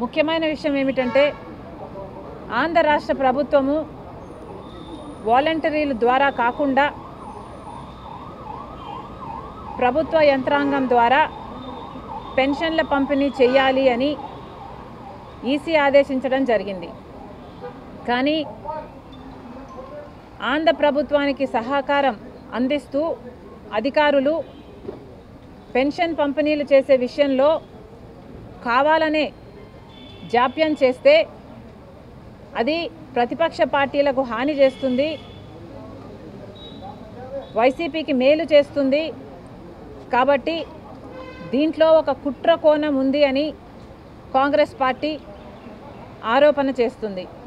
ముఖ్యమైన విషయం ఏమిటంటే ఆంధ్ర రాష్ట్ర ప్రభుత్వము వాలంటరీల ద్వారా కాకుండా ప్రభుత్వ యంత్రాంగం ద్వారా పెన్షన్ల పంపిణీ చేయాలి అని ఈసీ ఆదేశించడం జరిగింది కానీ ఆంధ్ర ప్రభుత్వానికి సహకారం అందిస్తూ అధికారులు పెన్షన్ పంపిణీలు చేసే విషయంలో కావాలనే జాప్యం చేస్తే అది ప్రతిపక్ష పార్టీలకు హాని చేస్తుంది వైసీపీకి మేలు చేస్తుంది కాబట్టి దీంట్లో ఒక కుట్ర కోణం ఉంది అని కాంగ్రెస్ పార్టీ ఆరోపణ చేస్తుంది